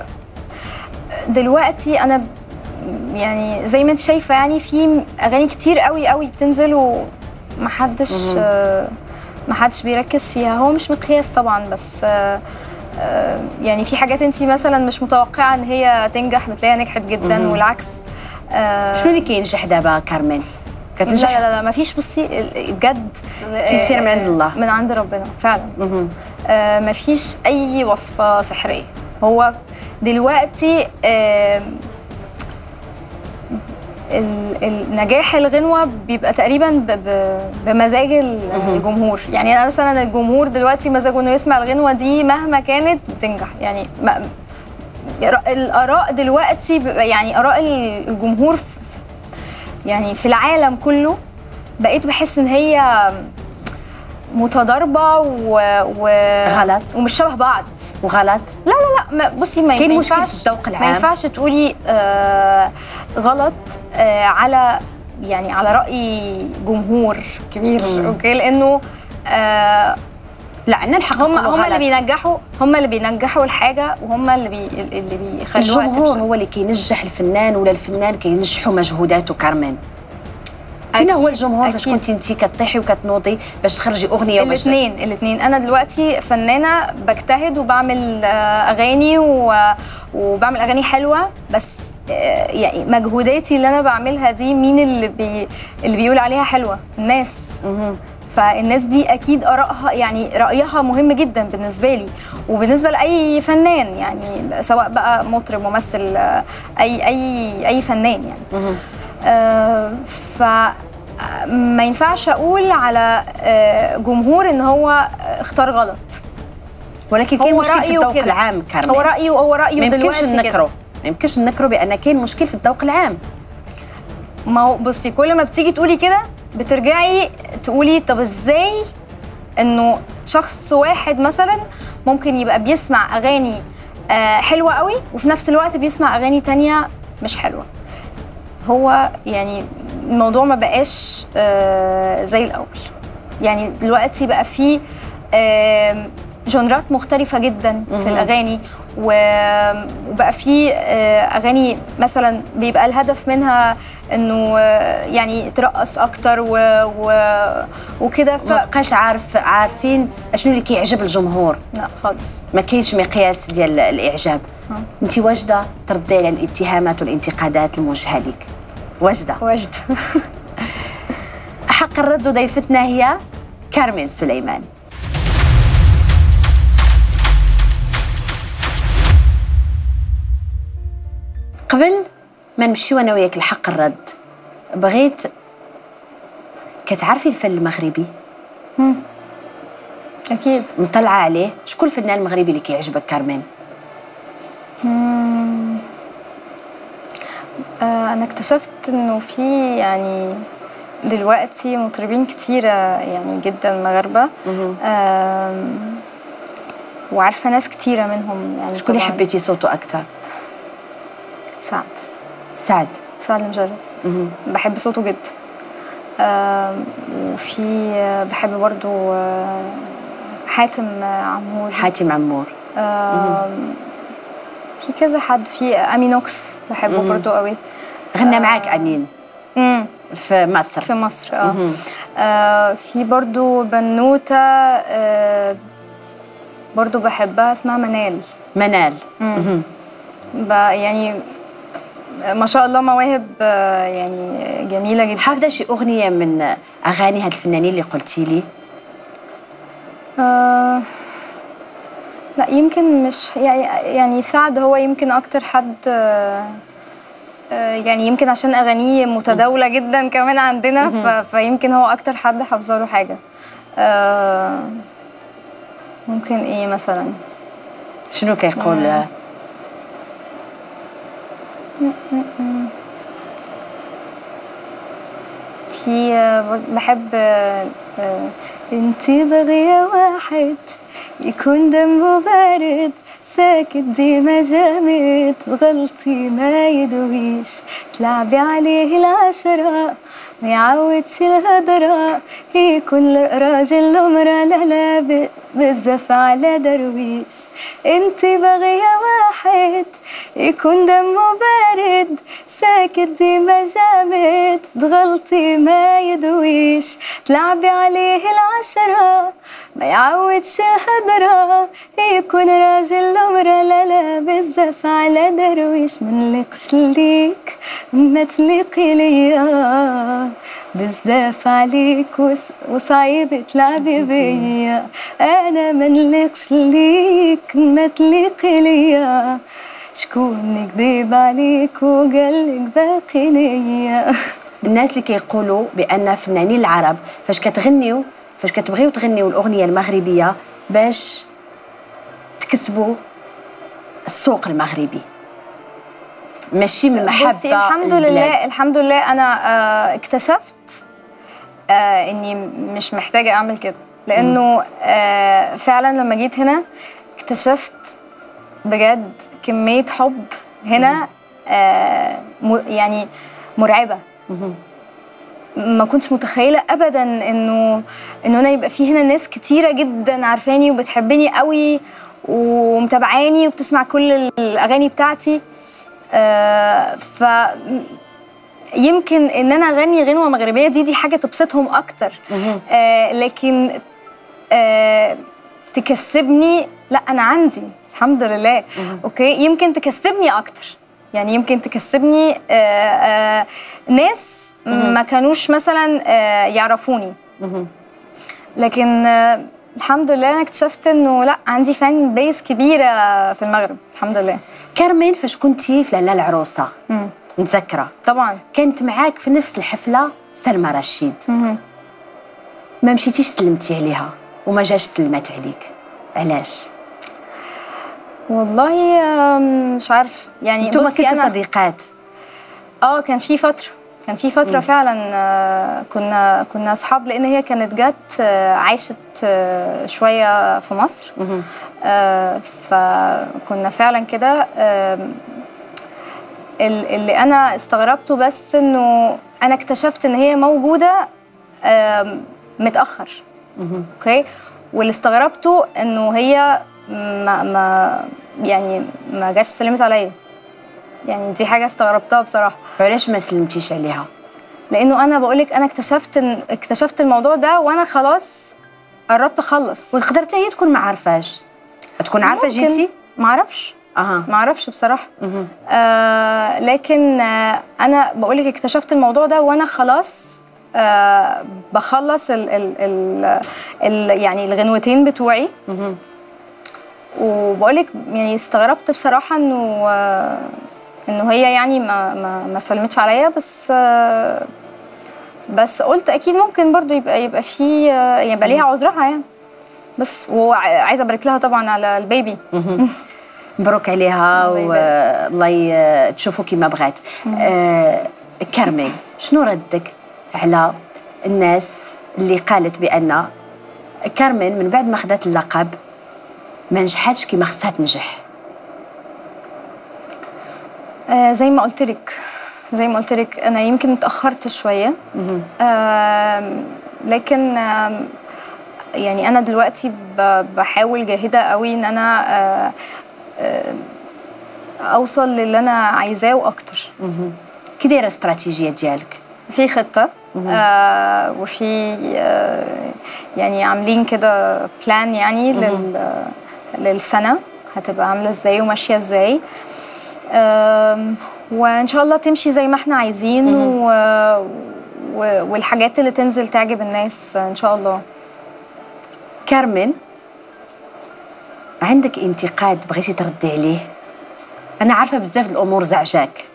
دلوقتي انا ب- يعني زي ما انت شايفه يعني في اغاني كتير قوي قوي بتنزل ومحدش آه، محدش بيركز فيها هو مش مقياس طبعا بس آه، آه، يعني في حاجات انت مثلا مش متوقعه ان هي تنجح بتلاقيها نجحت جدا والعكس آه، شنو اللي كينجح دابا كارمن لا كتنجح لا لا ما فيش بصي ال- بجد تيسير من عند الله. من عند ربنا فعلا مهم. آه ما فيش اي وصفه سحريه هو دلوقتي آه ال- ال- نجاح الغنوه بيبقى تقريبا ب- ب- بمزاج ال- الجمهور يعني انا مثلا الجمهور دلوقتي مزاجه انه يسمع الغنوه دي مهما كانت بتنجح يعني ما الاراء دلوقتي بيبقى- يعني اراء الجمهور في يعني في العالم كله بقيت بحس ان هي متضاربه و... و... غلط. ومش شبه بعض وغلط لا لا لا ما بصي ما كاين ما مشكل في ينفعش الذوق العام. ما ينفعش تقولي آه غلط آه على يعني على راي جمهور كبير اوكي لانه آه لا عندنا الحق هم نقولوا هم اللي غلط. بينجحوا هم اللي بينجحوا الحاجه وهم اللي بي اللي بيخلوها الجمهور تفشل. هو اللي كينجح الفنان ولا الفنان كينجحوا مجهوداته كارمن فين هو أكيد، الجمهور فاش أكيد. كنتي انت كطيحي وكتنوضي باش تخرجي اغنيه وباش الاثنين الاثنين انا دلوقتي فنانه بجتهد وبعمل آه، اغاني و- وبعمل اغاني حلوه بس آه، يعني مجهوداتي اللي انا بعملها دي مين اللي بي اللي بيقول عليها حلوه الناس مهم. فالناس دي اكيد ارائها يعني رايها مهم جدا بالنسبه لي وبالنسبه لاي فنان يعني سواء بقى مطرب ممثل آه، اي اي اي فنان يعني مهم. آه، ف ما ينفعش اقول على آه، جمهور ان هو اختار غلط ولكن كاين هو مشكل في رأيه الذوق كده. العام كارمن هو رايه هو ما رايه يمكنش دلوقتي نكره كده ما يمكنش نكره بان كاين مشكل في الذوق العام ما هو بصي كل ما بتيجي تقولي كده بترجعي تقولي طب ازاي انه شخص واحد مثلا ممكن يبقى بيسمع اغاني آه، حلوه قوي وفي نفس الوقت بيسمع اغاني تانية مش حلوه هو يعني الموضوع ما بقاش آه، زي الاول يعني دلوقتي بقى فيه آم، جونرات مختلفة جدا في الأغاني و- وبقى في آه، أغاني مثلا بيبقى الهدف منها إنه آه، يعني ترقص أكتر و... و... وكده ف... ما بقاش عارف عارفين شنو اللي كيعجب الجمهور لا خالص ما كاينش مقياس ديال الاعجاب انت واجده تردي على الاتهامات والانتقادات الموجهه لك واجده واجد حق الرد ضيفتنا هي كارمن سليمان قبل ما نمشيو انا وياك لحق الرد بغيت كتعرفي الفن المغربي أكيد مطلعه عليه شكون الفنان المغربي اللي كيعجبك كارمن آه، أنا اكتشفت إنه في يعني دلوقتي مطربين كتيرة يعني جدا مغاربة آم، وعارفة ناس كتيرة منهم يعني شكون اللي طبعاً. حبيتي صوته اكثر سعد سعد سعد المجرد بحب صوته جدا آم، وفي آه، بحب برضو آه، حاتم آه، عمور حاتم عمور آم، في كذا حد في امينوكس بحبه برضو قوي غنى معاك امين امم في مصر في مصر اه, آه في برضو بنوتة آه برضو بحبها اسمها منال منال ب- يعني ما شاء الله مواهب آه يعني جميلة جدا حافظه شي اغنيه من اغاني هاد الفنانين اللي قلتي لي آه لا يمكن مش يعني يعني سعد هو يمكن اكتر حد آه آه، يعني يمكن عشان اغانيه متداوله جدا كمان عندنا ف- فيمكن هو اكتر حد حافظه له حاجه آه ممكن ايه مثلا شنو كيقول في آه، برضه بحب آه، آه، انتي بغية واحد يكون دمه بارد ساكت ديما جامد غلطي ما يدويش تلعبي عليه العشرة ما يعودش الهدرة يكون راجل ومرا لا لا ب- بزاف على درويش انت باغية واحد يكون دمه بارد ساكت ديما جامد تغلطي ما يدويش تلعبي عليه العشرة ما يعودش الهدرة يكون راجل ومرا لا لا بزاف على درويش منلقش ليك ما تليقي ليا بزاف عليك وص- وصعيب تلعبي بيا انا منلقش ليك ما تليقي ليا شكون كذب عليك وقالك باقي نية الناس اللي كيقولوا بان فنانين العرب فاش كتغنيو فاش كتبغيو تغنيو الاغنيه المغربيه باش تكسبوا السوق المغربي ماشي من محبه بصي الحمد البلاد. لله الحمد لله انا آه اكتشفت آه اني مش محتاجه اعمل كده لانه آه فعلا لما جيت هنا اكتشفت بجد كميه حب هنا آه م- يعني مرعبه ما كنتش متخيله ابدا انه انه انا يبقى في هنا ناس كتيره جدا عارفاني وبتحبني قوي ومتابعاني وبتسمع كل الاغاني بتاعتي آه ف يمكن ان انا اغني غنوه مغربيه دي دي حاجه تبسطهم اكتر آه لكن آه تكسبني لا انا عندي الحمد لله اوكي يمكن تكسبني اكتر يعني يمكن تكسبني آه آه ناس ما كانوش مثلا آه يعرفوني لكن آه الحمد لله انا اكتشفت انه لا عندي فان بيس كبيره في المغرب الحمد لله كارمين فاش كنتي في لاله العروسه مم. متذكره طبعا كانت معاك في نفس الحفله سلمى رشيد مهم. ما مشيتيش سلمتي عليها وما جاش سلمات عليك علاش والله آم، مش عارف يعني انتوا بصي كنتوا انا صديقات اه كان في فتره كان في فتره فعلا آه، كنا كنا اصحاب لان هي كانت جت آه، عاشت آه، شويه في مصر آه، فكنا فعلا كده آم، ال- اللي انا استغربته بس انه انا اكتشفت ان هي موجوده آم، متاخر اوكي واللي استغربته انه هي ما ما يعني ما جاش سلمت عليا يعني دي حاجه استغربتها بصراحه علاش ما سلمتيش عليها لانه انا بقولك انا اكتشفت إن اكتشفت الموضوع ده وانا خلاص قربت اخلص وتقدر حتى هي تكون ما عارفاش تكون عارفه ممكن. جيتي معرفش اها معرفش بصراحه آه لكن آه انا بقولك اكتشفت الموضوع ده وانا خلاص آه بخلص ال ال ال ال يعني الغنوتين بتوعي وبقولك يعني استغربت بصراحه انه آه انه هي يعني ما ما, ما سلمتش عليا بس آه بس قلت اكيد ممكن برضو يبقى يبقى في آه، يبقى ليها عذرها يعني بس وعايزه ابارك لها طبعا على البيبي مبروك عليها الله والله ي- تشوفوا كيما بغات آه كارمين شنو ردك على الناس اللي قالت بان كارمين من بعد ما خدات اللقب ما نجحتش كيما خصها تنجح آه زي ما قلت لك زي ما قلت لك انا يمكن اتاخرت شويه آم، لكن آم، يعني انا دلوقتي ب- بحاول جاهده قوي ان انا آه، آه، اوصل للي انا عايزاه واكتر كي دايره الاستراتيجيه ديالك في خطه آه وفي آه يعني عاملين كده بلان يعني لل للسنه هتبقى عامله ازاي وماشيه ازاي آم، وان شاء الله تمشي زي ما احنا عايزين و... و... والحاجات اللي تنزل تعجب الناس ان شاء الله كارمن عندك انتقاد بغيتي تردي عليه انا عارفه بزاف د الامور زعجاك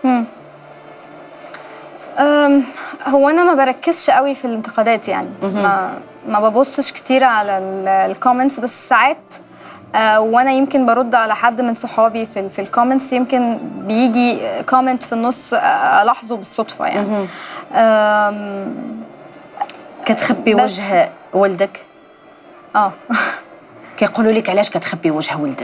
أم، هو انا ما بركزش قوي في الانتقادات يعني ما ما ببصش كتير على الكومنتس بس ساعات آه، وانا يمكن برد على حد من صحابي في ال- في الكومنتس يمكن بيجي كومنت في النص آه، الاحظه بالصدفه يعني أم، كتخبي بس- وجه ولدك اه كيقولوا لك علاش كتخبي وجه ولدك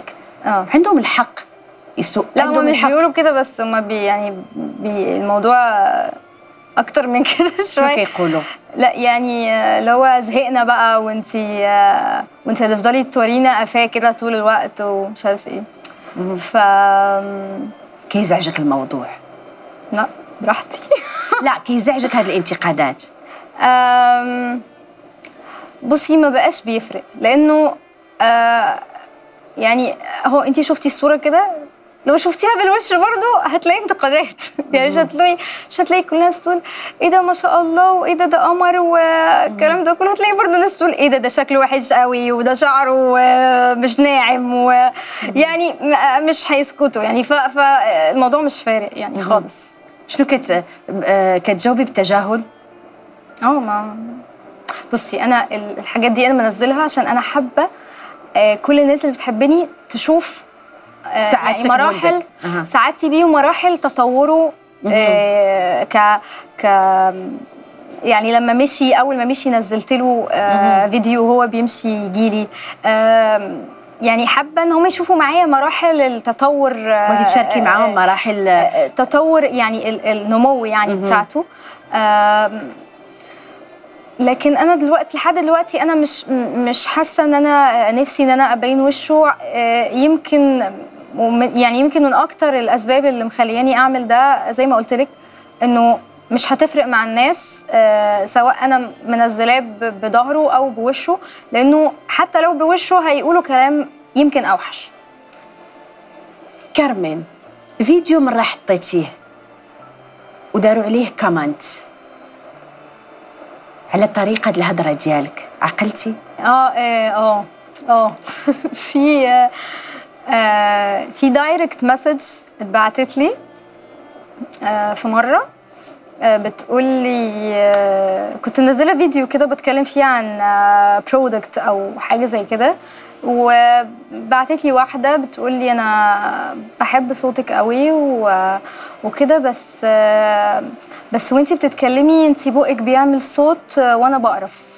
اه عندهم الحق يسوق لا هم عندهم مش الحق. بيقولوا كده بس هم بي يعني بي الموضوع اكتر من كده شنو شويه كيقولوا لا يعني آه، اللي هو زهقنا بقى وانتي آه، وانتي هتفضلي تورينا قفاه كده طول الوقت ومش عارف ايه ف كيزعجك الموضوع لا براحتي لا كيزعجك هذه الانتقادات أم، بصي ما بقاش بيفرق لانه آه، يعني هو انتي شفتي الصوره كده لو شفتيها بالوش برضو هتلاقي انتقادات يعني مش هتلاقي مش هتلاقي كل الناس تقول ايه ده ما شاء الله وايه ده ده قمر والكلام ده كله هتلاقي برضو ناس تقول ايه ده ده شكله وحش قوي وده شعره آه، مش ناعم ويعني م- مش هيسكتوا يعني ف- فالموضوع مش فارق يعني خالص شنو كت آه، كتجاوبي بالتجاهل اه ما بصي انا ال- الحاجات دي انا بنزلها عشان انا حابه آه، كل الناس اللي بتحبني تشوف آه، سعادتك يعني مراحل بولدك. أها. سعادتي بيه ومراحل تطوره آه، ك ك يعني لما مشي اول ما مشي نزلت له آه، فيديو وهو بيمشي يجيلي آم، يعني حابه ان هم يشوفوا معايا مراحل التطور آه، بغيتي تشاركي آه، معاهم مراحل آه، تطور يعني ال- النمو يعني بتاعته آم، لكن انا دلوقتي لحد دلوقتي انا مش م- مش حاسه ان انا نفسي ان انا ابين وشه آه، يمكن وم- يعني يمكن من اكتر الاسباب اللي مخلياني اعمل ده زي ما قلت لك انه مش هتفرق مع الناس آه، سواء انا منزلاه ب- بظهره او بوشه لانه حتى لو بوشه هيقولوا كلام يمكن اوحش كارمن فيديو مرة حطيتيه وداروا عليه كومنت على طريقة الهضرة ديالك عقلتي؟ اه اه اه اه في آه، آه في دايركت مسج اتبعتت لي آه في مره آه بتقول لي آه كنت منزله فيديو كده بتكلم فيه عن برودكت او حاجه زي كده وبعتت لي واحده بتقول لي انا بحب صوتك قوي و- وكده بس آه بس وانتي بتتكلمي انتي بقك بيعمل صوت آه، وانا بقرف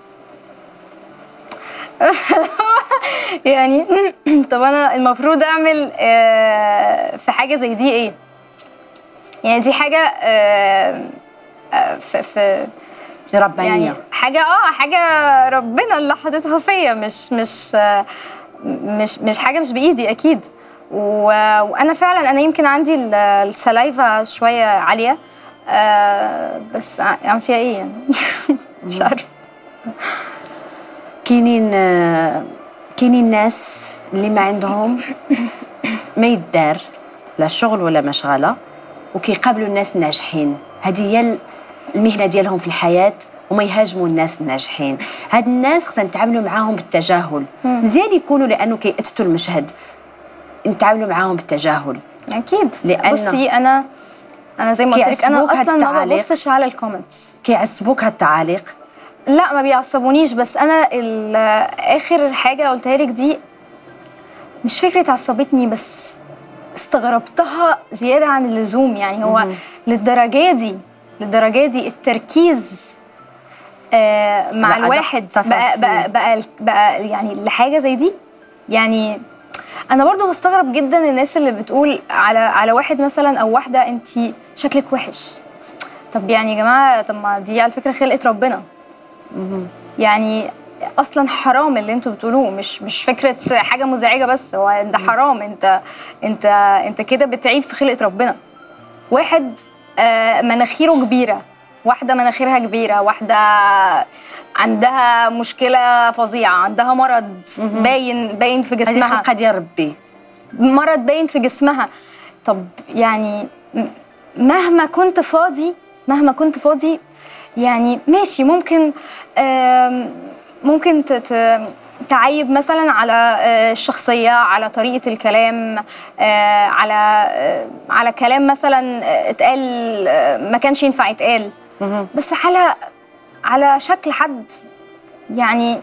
يعني طب انا المفروض اعمل آه، في حاجه زي دي ايه يعني دي حاجه آه، آه، في في ربانية يعني حاجه اه حاجه ربنا اللي حاططها فيا مش مش آه، مش مش حاجه مش بايدي اكيد و- وانا فعلا انا يمكن عندي ال- السلايفا شويه عاليه آه، بس اعمل فيها ايه يعني مش عارفه كاينين آه، كاينين ناس اللي ما عندهم ما يدار لا شغل ولا مشغله وكيقابلوا الناس الناجحين هذه هي المهنه ديالهم في الحياه وما يهاجموا الناس الناجحين هاد الناس خصنا نتعاملوا معاهم بالتجاهل مزيان يكونوا لانه كيأتتوا المشهد نتعاملوا معاهم بالتجاهل اكيد لأنه- بصي انا انا زي ما قلت لك انا كيعصبوك هاد اصلا ما التعاليق؟ ببصش على الكومنتس كيعصبوك هالتعاليق لا ما بيعصبونيش بس انا ال- اخر حاجه قلتها لك دي مش فكره عصبتني بس استغربتها زياده عن اللزوم يعني هو للدرجه دي للدرجه دي التركيز آه مع بقى دق- الواحد بقى, تفاصيل. بقى, بقى, بقى يعني لحاجه زي دي يعني انا برضو بستغرب جدا الناس اللي بتقول على على واحد مثلا او واحده انت شكلك وحش طب يعني يا جماعه طب ما دي على فكره خلقه ربنا يعني اصلا حرام اللي انتوا بتقولوه مش مش فكره حاجه مزعجه بس هو ده حرام انت انت انت كده بتعيب في خلقه ربنا واحد آه، مناخيره كبيره واحده مناخيرها كبيره واحده عندها مشكله فظيعه عندها مرض باين باين في هذه جسمها خلقه ديال ربي مرض باين في جسمها طب يعني م- مهما كنت فاضي مهما كنت فاضي يعني ماشي ممكن آم، ممكن ت- ت- تعيب مثلا على آه، الشخصية على طريقة الكلام آه، على آه، على كلام مثلا آه، اتقال آه، ما كانش ينفع يتقال بس على على شكل حد يعني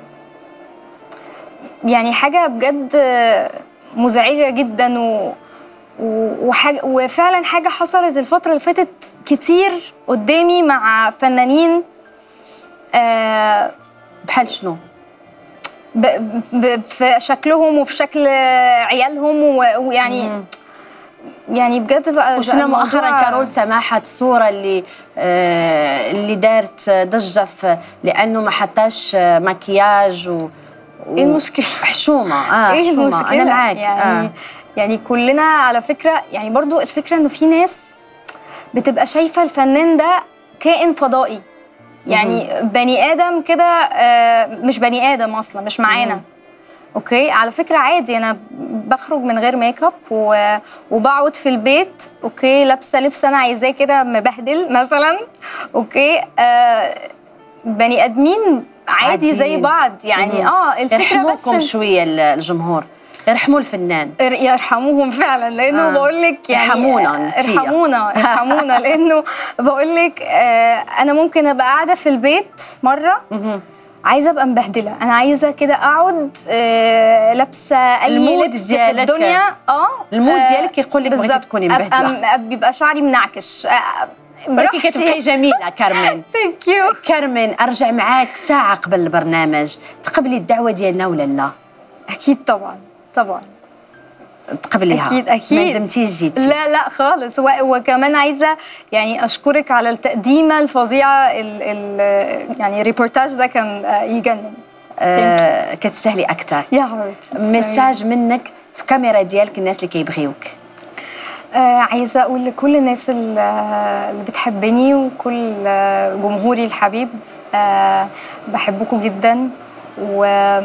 يعني حاجة بجد مزعجة جدا و و- وحاجة وفعلا حاجة حصلت الفترة اللي فاتت كتير قدامي مع فنانين آه بحال شنو ب... ب... في شكلهم وفي شكل عيالهم و... ويعني يعني بجد بقى وشفنا الموضوع- مؤخرا كارول سماحة الصورة اللي آه اللي دارت ضجة في- لأنه ما حطاش آه، مكياج و ايه المشكلة؟ حشومة اه ايه حشومة المشكلة؟ أنا معاك يعني آه. يعني كلنا على فكرة يعني برضو الفكرة انه في ناس بتبقى شايفة الفنان ده كائن فضائي يعني بني آدم كده آه، مش بني آدم أصلا مش معانا اوكي على فكرة عادي انا بخرج من غير ميك اب و... وبقعد في البيت اوكي لابسة لبس انا عايزاه كده مبهدل مثلا اوكي آه بني ادمين عادي زي عاديين. بعض يعني مم. اه الفكرة يرحموكم بس شوية ال- الجمهور يرحموا الفنان ار- يرحموهم فعلا لانه آه. آه. بقول لك يعني ارحمونا انتيا. ارحمونا ارحمونا لانه بقول لك آه انا ممكن ابقى قاعده في البيت مره عايزه ابقى مبهدله انا عايزه كده اقعد آه لابسه اي المود لبس ديالك. في الدنيا اه المود آه، ديالك يقول لك بغيتي بالظبط. تكوني أبقى مبهدلة. م- بيبقى شعري منعكش آه، ولكن كتبقي جميلة كارمن ثانك يو كارمن أرجع معاك ساعة قبل البرنامج تقبلي الدعوة ديالنا ولا لا؟ اكيد طبعا طبعا تقبليها أكيد- أكيد. ما دمتيش جيتي لا لا خالص و- وكمان عايزه يعني اشكرك على التقديمه الفظيعه ال ال يعني الريبورتاج ده كان آه، يجنن آه كتستاهلي أكثر يا حبيبتي ميساج منك في كاميرا ديالك الناس اللي كيبغيوك آه عايزه اقول لكل الناس ال- اللي بتحبني وكل آه، جمهوري الحبيب آه بحبكم جدا و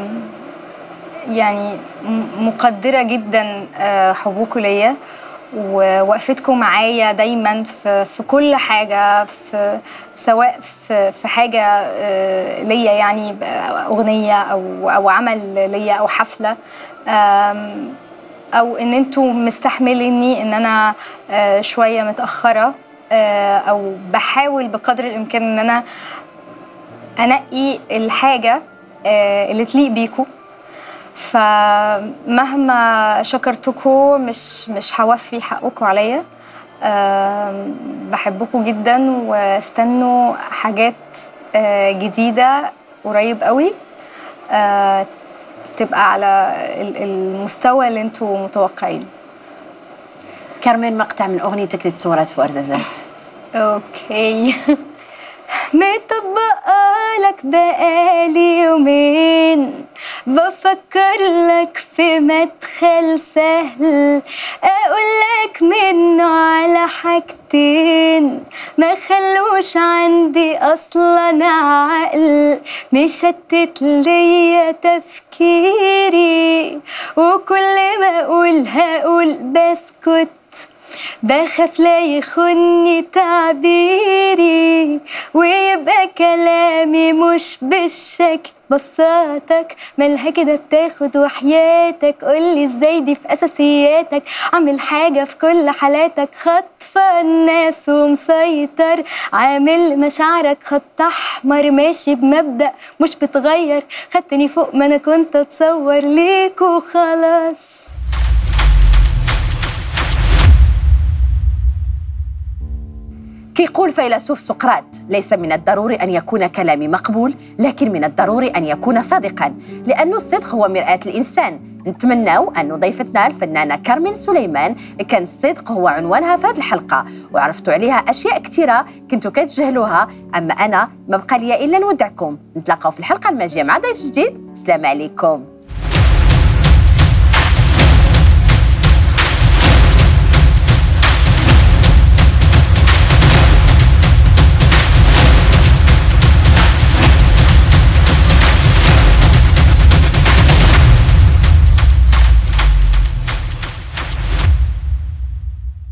يعني م- مقدره جدا آه، حبكم ليا ووقفتكم معايا دايما في في كل حاجه في سواء في في حاجه آه، ليا يعني ب- اغنيه او او عمل ليا او حفله آم، او ان انتوا مستحمليني ان انا آه، شويه متاخره آه، او بحاول بقدر الامكان ان انا انقي الحاجه آه، اللي تليق بيكم فمهما شكرتكم مش مش هوفي حقكم عليا آم، بحبكم جدا واستنوا حاجات آه، جديده قريب قوي آه، تبقى على ال- المستوى اللي انتوا متوقعينه كارمن مقطع من أغنيتك اللي تصورت في أرزازات اوكي مطبقة لك بقالي يومين بفكر لك في مدخل سهل اقول لك منه على حاجتين ما خلوش عندي اصلا عقل مشتت ليا تفكيري وكل ما اقول هقول بسكت بخاف لا يخني تعبيري ويبقى كلامي مش بالشكل بساطك مالها كده بتاخد وحياتك قولي ازاي دي في اساسياتك عامل حاجه في كل حالاتك خطفه الناس ومسيطر عامل مشاعرك خط احمر ماشي بمبدا مش بتغير خدتني فوق ما انا كنت اتصور ليك وخلاص كيقول فيلسوف سقراط ليس من الضروري أن يكون كلامي مقبول لكن من الضروري أن يكون صادقا لأن الصدق هو مرآة الإنسان نتمناو أن ضيفتنا الفنانة كارمين سليمان كان الصدق هو عنوانها في هذه الحلقة وعرفتوا عليها أشياء كثيرة كنتوا كتجهلوها أما أنا ما بقى لي إلا نودعكم نتلاقاو في الحلقة الماجية مع ضيف جديد السلام عليكم